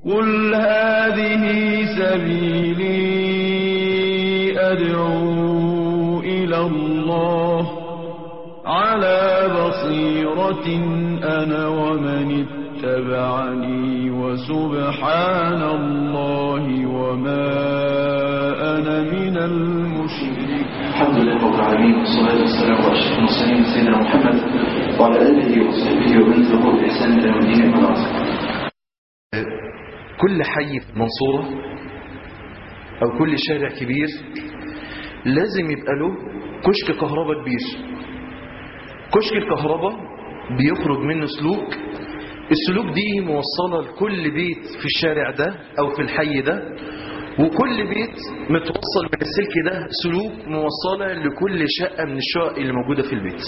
قل هذه سبيلي أدعو إلى الله على بصيرة أنا ومن اتبعني وسبحان الله وما أنا من المشركين الحمد لله رب العالمين والصلاة والسلام على أشرف المرسلين سيدنا محمد وعلى آله وصحبه ومن تبعه بإحسان إلى يوم الدين أما بعد. كل حي في منصورة أو كل شارع كبير لازم يبقى له كشك كهرباء كبير كشك الكهرباء بيخرج منه سلوك السلوك دي موصلة لكل بيت في الشارع ده أو في الحي ده وكل بيت متوصل من السلك ده سلوك موصلة لكل شقة من الشقق اللي موجودة في البيت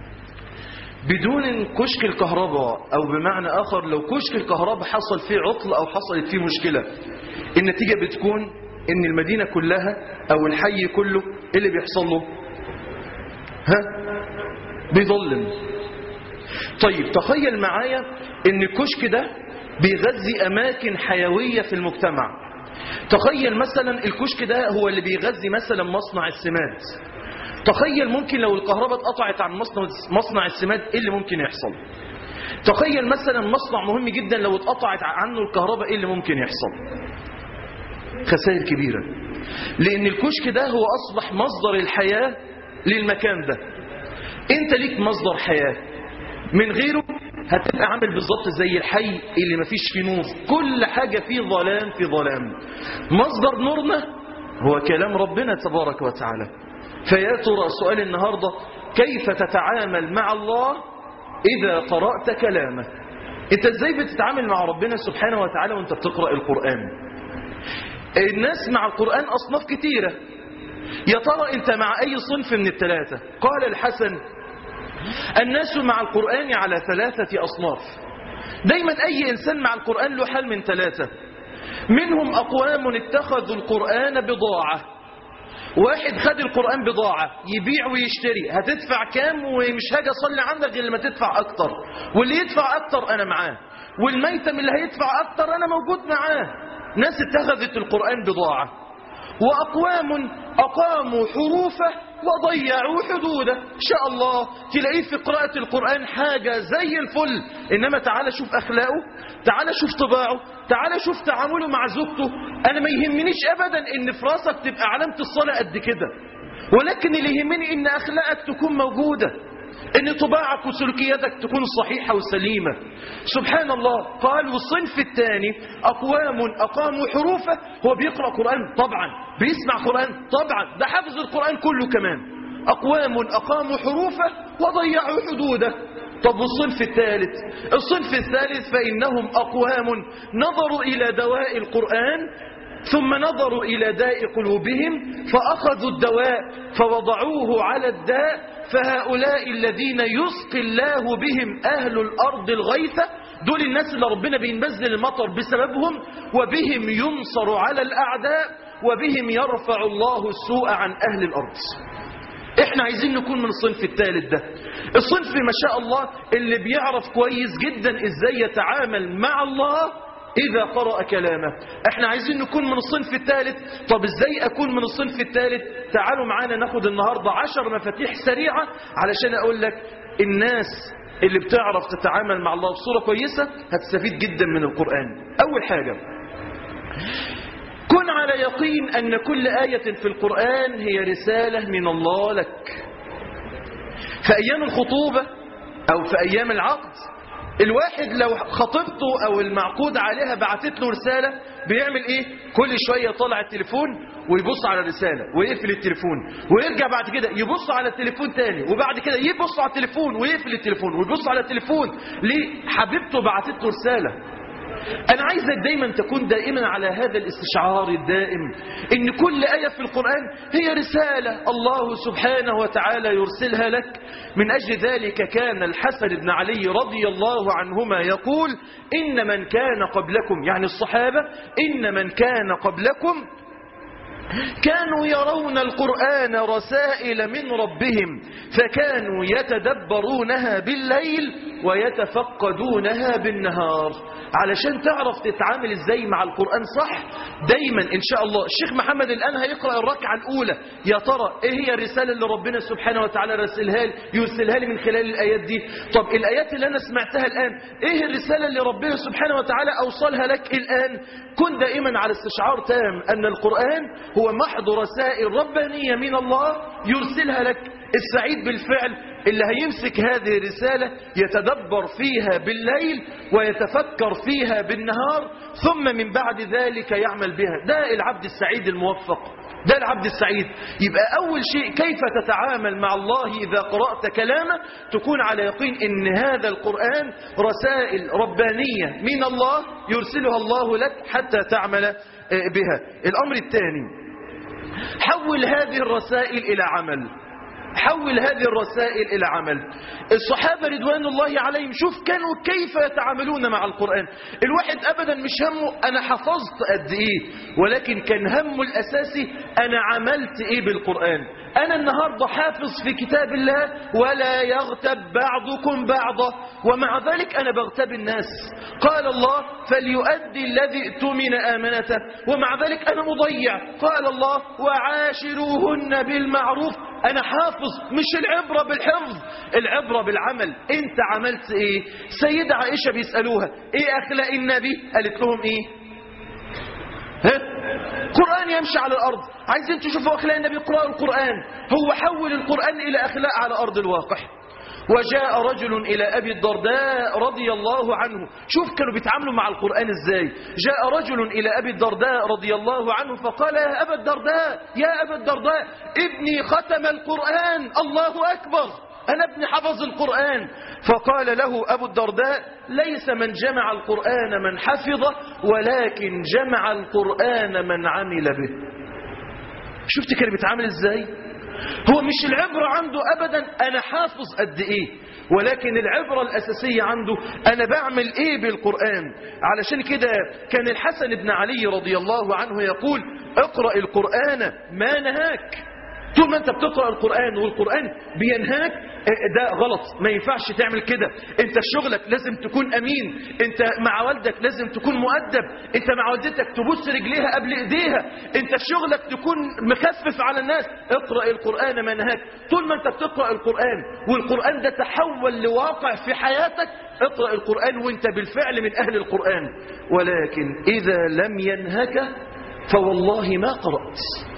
بدون كشك الكهرباء أو بمعنى آخر لو كشك الكهرباء حصل فيه عطل أو حصلت فيه مشكلة النتيجة بتكون إن المدينة كلها أو الحي كله إيه اللي بيحصل له ها بيظلم طيب تخيل معايا إن الكشك ده بيغذي أماكن حيوية في المجتمع تخيل مثلا الكشك ده هو اللي بيغذي مثلا مصنع السماد تخيل ممكن لو الكهرباء اتقطعت عن مصنع مصنع السماد ايه اللي ممكن يحصل تخيل مثلا مصنع مهم جدا لو اتقطعت عنه الكهرباء ايه اللي ممكن يحصل خسائر كبيرة لان الكشك ده هو اصبح مصدر الحياة للمكان ده انت ليك مصدر حياة من غيره هتبقى عامل بالظبط زي الحي اللي مفيش فيه نور كل حاجة فيه ظلام في ظلام مصدر نورنا هو كلام ربنا تبارك وتعالى فيا ترى سؤال النهاردة كيف تتعامل مع الله إذا قرأت كلامه انت ازاي بتتعامل مع ربنا سبحانه وتعالى وانت بتقرأ القرآن الناس مع القرآن أصناف كتيرة يا ترى انت مع أي صنف من الثلاثة قال الحسن الناس مع القرآن على ثلاثة أصناف دايما أي إنسان مع القرآن له حال من ثلاثة منهم أقوام اتخذوا القرآن بضاعة واحد خد القرآن بضاعة يبيع ويشتري هتدفع كام ومش هاجي أصلي عندك غير لما تدفع أكتر واللي يدفع أكتر أنا معاه والميتم اللي هيدفع أكتر أنا موجود معاه ناس اتخذت القرآن بضاعة وأقوام أقاموا حروفه وضيعوا حدوده إن شاء الله تلاقيه في قراءة القرآن حاجة زي الفل إنما تعالى شوف أخلاقه تعالى شوف طباعه تعالى شوف تعامله مع زوجته أنا ما يهمنيش أبدا إن في راسك تبقى علامة الصلاة قد كده ولكن اللي يهمني إن أخلاقك تكون موجودة ان طباعك وسلوكياتك تكون صحيحة وسليمة سبحان الله قال والصنف الثاني أقوام أقاموا حروفه هو بيقرأ قرآن طبعا بيسمع قرآن طبعا ده حافظ القرآن كله كمان أقوام أقاموا حروفه وضيعوا حدوده طب والصنف الثالث الصنف الثالث فإنهم أقوام نظروا إلى دواء القرآن ثم نظروا إلى داء قلوبهم فأخذوا الدواء فوضعوه على الداء فهؤلاء الذين يسقي الله بهم أهل الأرض الغيثة دول الناس اللي ربنا بينزل المطر بسببهم وبهم ينصر على الأعداء وبهم يرفع الله السوء عن أهل الأرض احنا عايزين نكون من الصنف الثالث ده الصنف ما شاء الله اللي بيعرف كويس جدا ازاي يتعامل مع الله إذا قرأ كلامه احنا عايزين نكون من الصنف الثالث طب ازاي اكون من الصنف الثالث تعالوا معانا ناخد النهاردة عشر مفاتيح سريعة علشان اقول لك الناس اللي بتعرف تتعامل مع الله بصورة كويسة هتستفيد جدا من القرآن اول حاجة كن على يقين ان كل آية في القرآن هي رسالة من الله لك في ايام الخطوبة او في ايام العقد الواحد لو خطيبته او المعقود عليها بعتت له رسالة بيعمل ايه كل شوية طالع التليفون ويبص على الرسالة ويقفل التليفون ويرجع بعد كده يبص على التليفون تاني وبعد كده يبص على التليفون ويقفل التليفون ويبص على التليفون ليه حبيبته بعتت له رسالة أنا عايزك دايما تكون دائما على هذا الاستشعار الدائم إن كل آية في القرآن هي رسالة الله سبحانه وتعالى يرسلها لك من أجل ذلك كان الحسن بن علي رضي الله عنهما يقول إن من كان قبلكم يعني الصحابة إن من كان قبلكم كانوا يرون القرآن رسائل من ربهم فكانوا يتدبرونها بالليل ويتفقدونها بالنهار علشان تعرف تتعامل ازاي مع القرآن صح دايما ان شاء الله الشيخ محمد الآن هيقرأ الركعة الأولى يا ترى ايه هي الرسالة اللي ربنا سبحانه وتعالى رسلها لي يرسلها لي من خلال الآيات دي طب الآيات اللي أنا سمعتها الآن ايه الرسالة اللي ربنا سبحانه وتعالى أوصلها لك الآن كن دائما على استشعار تام أن القرآن هو محض رسائل ربانية من الله يرسلها لك السعيد بالفعل اللي هيمسك هذه الرسالة يتدبر فيها بالليل ويتفكر فيها بالنهار ثم من بعد ذلك يعمل بها ده العبد السعيد الموفق ده العبد السعيد يبقى أول شيء كيف تتعامل مع الله إذا قرأت كلامه تكون على يقين إن هذا القرآن رسائل ربانية من الله يرسلها الله لك حتى تعمل بها الأمر الثاني حول هذه الرسائل إلى عمل حول هذه الرسائل إلى عمل الصحابة رضوان الله عليهم شوف كانوا كيف يتعاملون مع القرآن الواحد أبدا مش همه أنا حفظت قد إيه ولكن كان همه الأساسي أنا عملت إيه بالقرآن أنا النهاردة حافظ في كتاب الله ولا يغتب بعضكم بعضا ومع ذلك أنا بغتب الناس قال الله فليؤدي الذي اؤتمن آمنته ومع ذلك أنا مضيع قال الله وعاشروهن بالمعروف أنا حافظ مش العبرة بالحفظ العبرة بالعمل أنت عملت إيه سيدة عائشة بيسألوها إيه أخلاق النبي قالت لهم إيه ها؟ قرآن يمشي على الأرض عايزين تشوفوا أخلاق النبي اقرأوا القرآن هو حول القرآن إلى أخلاق على أرض الواقع وجاء رجل إلى أبي الدرداء رضي الله عنه شوف كانوا بيتعاملوا مع القرآن إزاي جاء رجل إلى أبي الدرداء رضي الله عنه فقال يا أبا الدرداء يا أبا الدرداء ابني ختم القرآن الله أكبر أنا ابني حفظ القرآن فقال له أبو الدرداء ليس من جمع القرآن من حفظه ولكن جمع القرآن من عمل به شفت كان بيتعامل ازاي هو مش العبرة عنده أبدا أنا حافظ قد إيه ولكن العبرة الأساسية عنده أنا بعمل إيه بالقرآن علشان كده كان الحسن بن علي رضي الله عنه يقول اقرأ القرآن ما نهاك طول ما انت بتقرأ القرآن والقرآن بينهاك ده غلط ما ينفعش تعمل كده انت في شغلك لازم تكون امين انت مع والدك لازم تكون مؤدب انت مع والدتك تبص رجليها قبل ايديها انت في شغلك تكون مخفف على الناس اقرأ القرآن ما نهاك طول ما انت بتقرأ القرآن والقرآن ده تحول لواقع في حياتك اقرأ القرآن وانت بالفعل من اهل القرآن ولكن اذا لم ينهك فوالله ما قرأت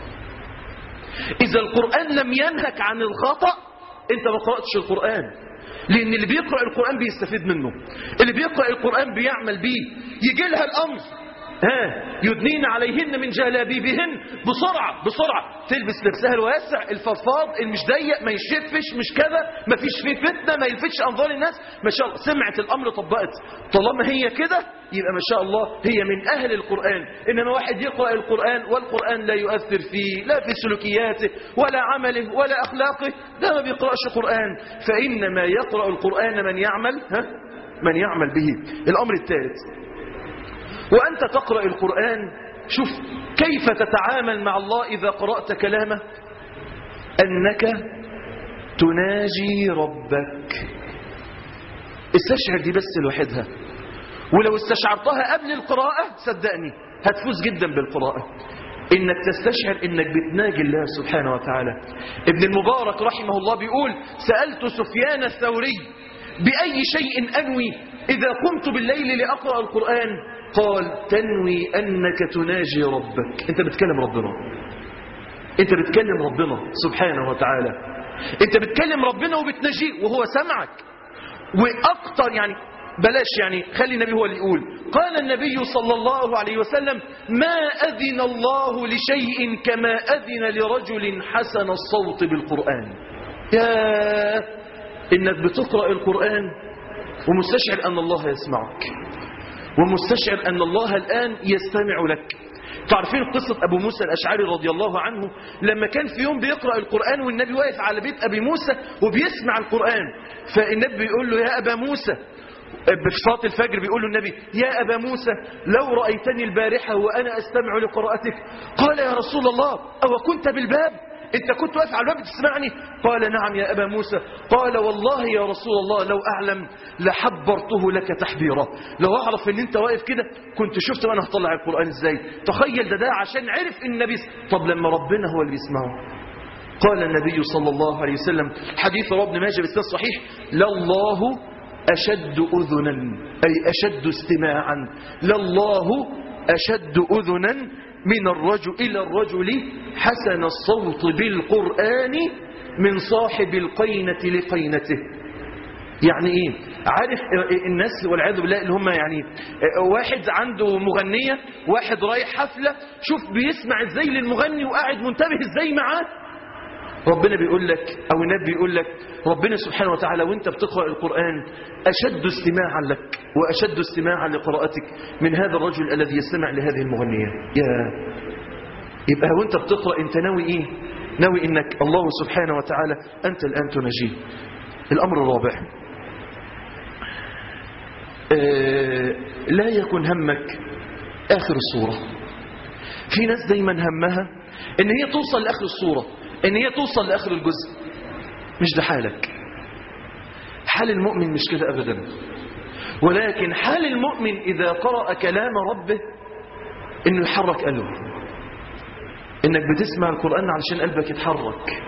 إذا القرآن لم ينهك عن الخطأ أنت ما قرأتش القرآن لأن اللي بيقرأ القرآن بيستفيد منه اللي بيقرأ القرآن بيعمل بيه يجي لها الأمر ها يدنين عليهن من جلابيبهن بسرعة بسرعة تلبس لبسها الواسع الفضفاض المش ضيق ما يشفش مش كذا ما فيش فيه فتنة ما يلفتش أنظار الناس ما شاء الله سمعت الأمر طبقت طالما هي كده يبقى ما شاء الله هي من أهل القرآن إنما واحد يقرأ القرآن والقرآن لا يؤثر فيه لا في سلوكياته ولا عمله ولا أخلاقه ده ما بيقرأش قرآن فإنما يقرأ القرآن من يعمل ها من يعمل به الأمر الثالث وأنت تقرأ القرآن شوف كيف تتعامل مع الله إذا قرأت كلامه أنك تناجي ربك استشعر دي بس لوحدها ولو استشعرتها قبل القراءة صدقني هتفوز جدا بالقراءة انك تستشعر انك بتناجي الله سبحانه وتعالى ابن المبارك رحمه الله بيقول سألت سفيان الثوري بأي شيء أنوي إذا قمت بالليل لأقرأ القرآن قال تنوي أنك تناجي ربك أنت بتكلم ربنا أنت بتكلم ربنا سبحانه وتعالى أنت بتكلم ربنا وبتناجيه وهو سمعك وأكتر يعني بلاش يعني خلي النبي هو اللي يقول قال النبي صلى الله عليه وسلم ما أذن الله لشيء كما أذن لرجل حسن الصوت بالقرآن يا إنك بتقرأ القرآن ومستشعر أن الله يسمعك ومستشعر أن الله الآن يستمع لك تعرفين قصة أبو موسى الأشعري رضي الله عنه لما كان في يوم بيقرأ القرآن والنبي واقف على بيت أبي موسى وبيسمع القرآن فالنبي بيقول له يا أبا موسى في صلاة الفجر بيقول له النبي يا أبا موسى لو رأيتني البارحة وأنا أستمع لقراءتك قال يا رسول الله أو كنت بالباب انت كنت واقف على الباب تسمعني قال نعم يا ابا موسى قال والله يا رسول الله لو اعلم لحبرته لك تحبيرا لو اعرف ان انت واقف كده كنت شفت وانا هطلع القران ازاي تخيل ده ده عشان عرف ان النبي طب لما ربنا هو اللي بيسمعه قال النبي صلى الله عليه وسلم حديث رواه ابن ماجه بالسند الصحيح لله أشد أذنا أي أشد استماعا لله أشد أذنا من الرجل إلى الرجل حسن الصوت بالقرآن من صاحب القينة لقينته يعني ايه عارف الناس والعياذ بالله اللي هم يعني واحد عنده مغنية واحد رايح حفلة شوف بيسمع ازاي للمغني وقاعد منتبه ازاي معاه ربنا بيقول لك او النبي بيقول لك ربنا سبحانه وتعالى وانت بتقرأ القرآن أشد استماعا لك وأشد استماعا لقراءتك من هذا الرجل الذي يستمع لهذه المغنية يا يبقى وانت بتقرأ انت ناوي ايه ناوي انك الله سبحانه وتعالى انت الآن تنجيه الأمر الرابع آه لا يكن همك آخر الصورة في ناس دايما همها ان هي توصل لآخر الصورة ان هي توصل لآخر الجزء مش ده حالك حال المؤمن مش كده أبدا ولكن حال المؤمن إذا قرأ كلام ربه إنه يحرك قلبه إنك بتسمع القرآن علشان قلبك يتحرك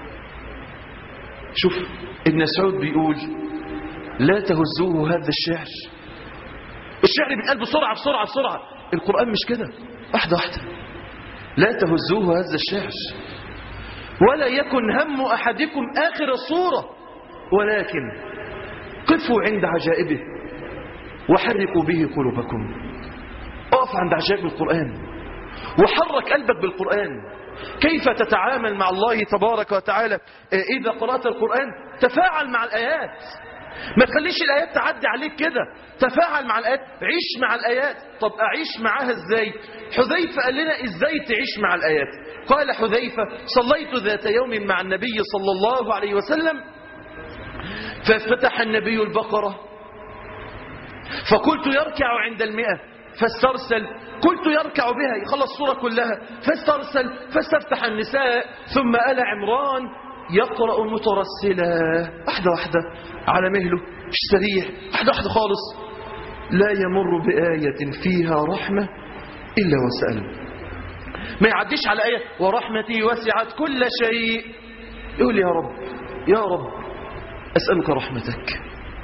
شوف ابن سعود بيقول لا تهزوه هذا الشعر الشعر بالقلب بسرعة بسرعة بسرعة القرآن مش كده واحدة واحدة لا تهزوه هذا الشعر ولا يكن هم أحدكم آخر الصورة ولكن قفوا عند عجائبه وحرقوا به قلوبكم اقف عند عجائب القرآن وحرك قلبك بالقرآن كيف تتعامل مع الله تبارك وتعالى إذا قرأت القرآن تفاعل مع الآيات ما تخليش الآيات تعدي عليك كده تفاعل مع الآيات عيش مع الآيات طب أعيش معاها إزاي حذيفة قال لنا إزاي تعيش مع الآيات قال حذيفة صليت ذات يوم مع النبي صلى الله عليه وسلم ففتح النبي البقرة فقلت يركع عند المئة فاسترسل قلت يركع بها يخلص الصورة كلها فاسترسل فاستفتح النساء ثم آل عمران يقرأ مترسلا واحدة واحدة على مهله مش سريع واحدة واحدة خالص لا يمر بآية فيها رحمة إلا وسأل ما يعديش على آية ورحمتي وسعت كل شيء يقول يا رب يا رب أسألك رحمتك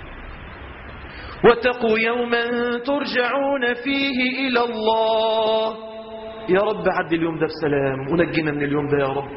واتقوا يوما ترجعون فيه إلى الله يا رب عد اليوم ده بسلام ونجينا من اليوم ده يا رب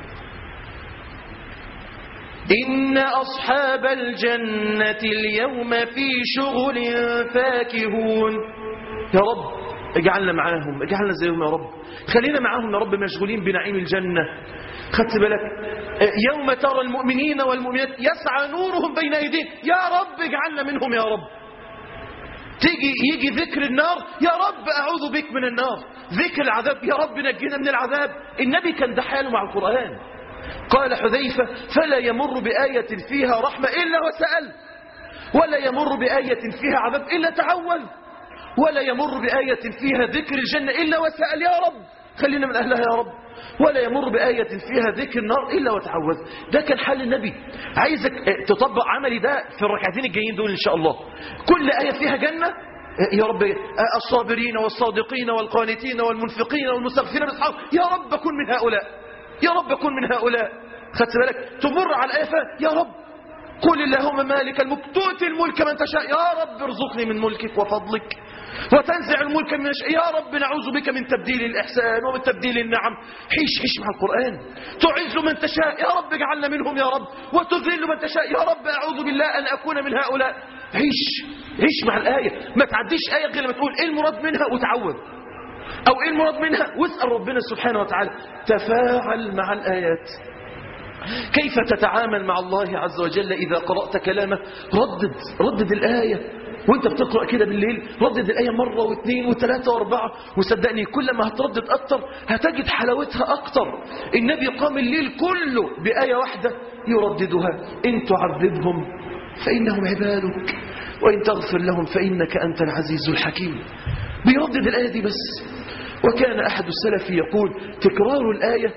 إن أصحاب الجنة اليوم في شغل فاكهون يا رب اجعلنا معاهم اجعلنا زيهم يا رب خلينا معاهم يا رب مشغولين بنعيم الجنة خدت بالك يوم ترى المؤمنين والمؤمنات يسعى نورهم بين ايديهم يا رب اجعلنا منهم يا رب تيجي يجي ذكر النار يا رب اعوذ بك من النار ذكر العذاب يا رب نجينا من العذاب النبي كان ده حاله مع القرآن قال حذيفة فلا يمر بآية فيها رحمة إلا وسأل ولا يمر بآية فيها عذاب إلا تعول ولا يمر بآية فيها ذكر الجنة إلا وسأل يا رب خلينا من أهلها يا رب ولا يمر بآية فيها ذكر النار إلا وتعوذ ده كان حال النبي عايزك تطبق عملي ده في الركعتين الجايين دول إن شاء الله كل آية فيها جنة يا رب الصابرين والصادقين والقانتين والمنفقين والمستغفرين بالأسحار يا رب كن من هؤلاء يا رب كن من هؤلاء خدت بالك تمر على الآية يا رب قل اللهم مالك الملك تؤتي الملك من تشاء يا رب ارزقني من ملكك وفضلك وتنزع الملك من الشيء يا رب نعوذ بك من تبديل الإحسان ومن تبديل النعم حيش حيش مع القرآن تعز من تشاء يا رب اجعلنا منهم يا رب وتذل من تشاء يا رب أعوذ بالله أن أكون من هؤلاء عيش عيش مع الآية ما تعديش آية غير لما تقول إيه المراد منها وتعوذ أو إيه المراد منها واسأل ربنا سبحانه وتعالى تفاعل مع الآيات كيف تتعامل مع الله عز وجل إذا قرأت كلامه ردد ردد الآية وانت بتقرأ كده بالليل ردد الآية مرة واثنين وثلاثة واربعة وصدقني كل ما هتردد أكتر هتجد حلاوتها أكتر النبي قام الليل كله بآية واحدة يرددها إن تعذبهم فإنهم عبادك وإن تغفر لهم فإنك أنت العزيز الحكيم بيردد الآية دي بس وكان أحد السلف يقول تكرار الآية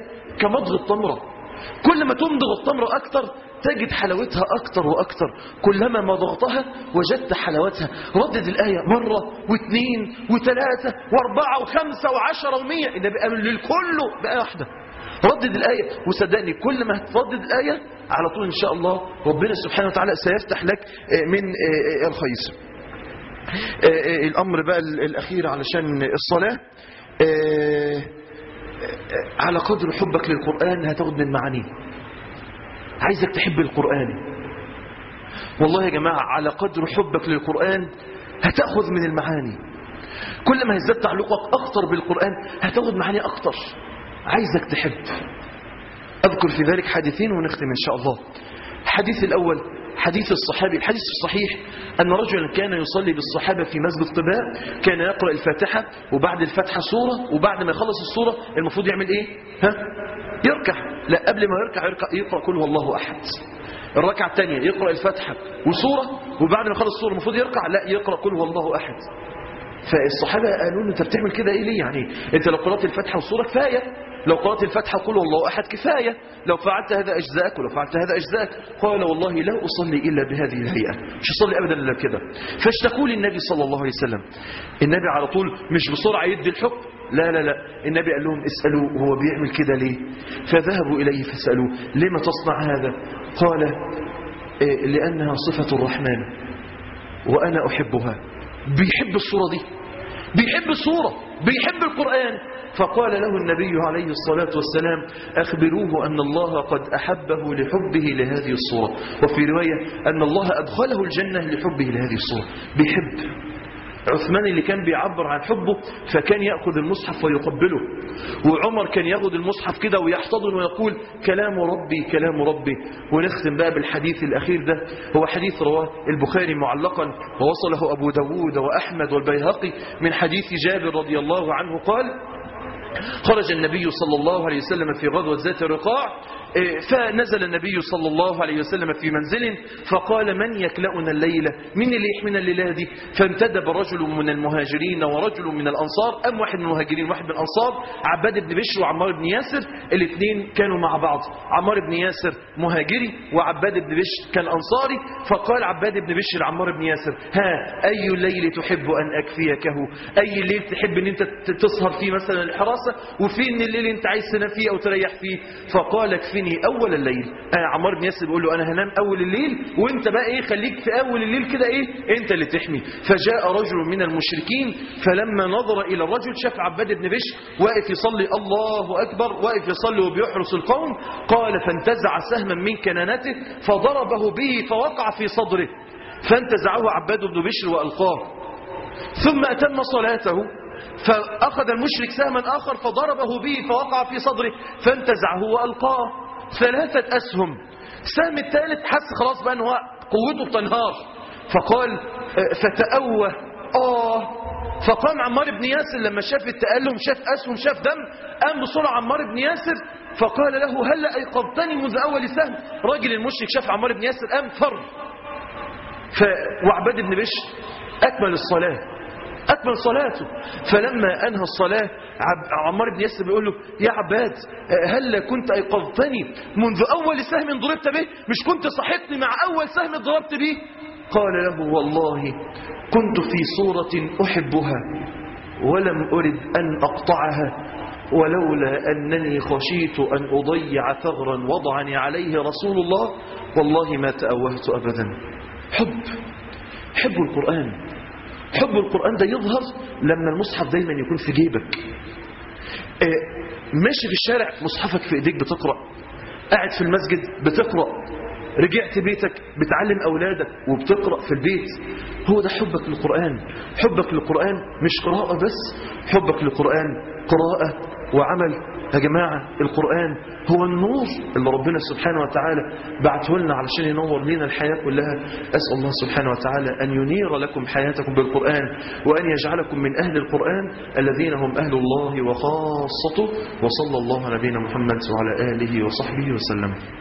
كمضغ التمرة كل ما تمضغ التمرة أكتر تجد حلاوتها أكتر وأكتر كلما مضغتها وجدت حلاوتها ردد الآية مرة واثنين وثلاثة واربعة وخمسة وعشرة ومية النبي قال للكل بآية واحدة ردد الآية وصدقني كل ما هتردد الآية على طول إن شاء الله ربنا سبحانه وتعالى سيفتح لك من الخير الأمر بقى الأخير علشان الصلاة على قدر حبك للقرآن هتاخد من معانيه عايزك تحب القرآن والله يا جماعة على قدر حبك للقرآن هتأخذ من المعاني كل ما هزدت تعلقك أكتر بالقرآن هتاخد معاني أكتر عايزك تحب أذكر في ذلك حديثين ونختم إن شاء الله الحديث الأول حديث الصحابي الحديث الصحيح أن رجلا كان يصلي بالصحابة في مسجد قباء كان يقرأ الفاتحة وبعد الفاتحة سورة وبعد ما يخلص السورة المفروض يعمل إيه ها؟ يركع لا قبل ما يركع, يركع يقرأ كل هو الله أحد الركعة الثانية يقرأ الفاتحة وسورة وبعد ما يخلص السورة المفروض يركع لا يقرأ كل هو الله أحد فالصحابة قالوا له انت بتعمل كده ايه ليه يعني انت لو قرأت الفاتحة والسورة كفاية لو قرأت الفاتحة قل والله أحد كفاية لو فعلت هذا أجزاك ولو فعلت هذا أجزاك قال والله لا أصلي إلا بهذه الهيئة مش أصلي أبدا إلا كده فاشتكوا للنبي صلى الله عليه وسلم النبي على طول مش بسرعة يدي الحكم لا لا لا النبي قال لهم اسألوا هو بيعمل كده ليه فذهبوا إليه فسألوه لما تصنع هذا قال إيه لأنها صفة الرحمن وأنا أحبها بيحب الصورة دي بيحب الصورة بيحب القرآن فقال له النبي عليه الصلاة والسلام أخبروه أن الله قد أحبه لحبه لهذه الصورة وفي رواية أن الله أدخله الجنة لحبه لهذه الصورة بيحب عثمان اللي كان بيعبر عن حبه فكان يأخذ المصحف ويقبله وعمر كان يأخذ المصحف كده ويحتضن ويقول كلام ربي كلام ربي ونختم بقى بالحديث الأخير ده هو حديث رواه البخاري معلقا ووصله أبو داود وأحمد والبيهقي من حديث جابر رضي الله عنه قال خرج النبي صلى الله عليه وسلم في غزوة ذات الرقاع فنزل النبي صلى الله عليه وسلم في منزل فقال من يكلأنا الليلة من اللي يحمينا الليلة دي فانتدب رجل من المهاجرين ورجل من الأنصار أم واحد من المهاجرين واحد من الأنصار عباد بن بشر وعمار بن ياسر الاثنين كانوا مع بعض عمار بن ياسر مهاجري وعباد بن بشر كان أنصاري فقال عباد بن بشر لعمار بن ياسر ها أي الليل تحب أن أكفيكه أي الليل تحب أن أنت تسهر فيه مثلا الحراسة وفي أن الليل أنت عايز تنام فيه أو تريح فيه فقال اكفني أول الليل أنا عمار بن ياسر بيقول له أنا هنام أول الليل وأنت بقى إيه خليك في أول الليل كده إيه أنت اللي تحمي فجاء رجل من المشركين فلما نظر إلى الرجل شاف عباد بن بشر واقف يصلي الله أكبر واقف يصلي وبيحرس القوم قال فانتزع سهما من كنانته فضربه به فوقع في صدره فانتزعه عباد بن بشر وألقاه ثم أتم صلاته فأخذ المشرك سهما آخر فضربه به فوقع في صدره فانتزعه وألقاه ثلاثة أسهم السهم الثالث حس خلاص بقى أنه قوته بتنهار فقال فتأوه آه فقام عمار بن ياسر لما شاف التألم شاف أسهم شاف دم قام بسرعة عمار بن ياسر فقال له هل أيقظتني منذ أول سهم راجل المشرك شاف عمار بن ياسر قام فر ف... وعباد بن بشر أكمل الصلاة أكمل صلاته فلما أنهى الصلاة عمار بن ياسر بيقول له يا عباد هل كنت أيقظتني منذ أول سهم ضربت به مش كنت صحتني مع أول سهم ضربت به قال له والله كنت في صورة أحبها ولم أرد أن أقطعها ولولا أنني خشيت أن أضيع ثغرا وضعني عليه رسول الله والله ما تأوهت أبدا حب حب القرآن حب القرآن ده يظهر لما المصحف دايما يكون في جيبك ماشي في الشارع مصحفك في ايديك بتقرأ قاعد في المسجد بتقرأ رجعت بيتك بتعلم أولادك وبتقرأ في البيت هو ده حبك للقرآن حبك للقرآن مش قراءة بس حبك للقرآن قراءة وعمل يا جماعة القرآن هو النور اللي ربنا سبحانه وتعالى بعته لنا علشان ينور لنا الحياة كلها أسأل الله سبحانه وتعالى أن ينير لكم حياتكم بالقرآن وأن يجعلكم من أهل القرآن الذين هم أهل الله وخاصته وصلى الله على نبينا محمد وعلى آله وصحبه وسلم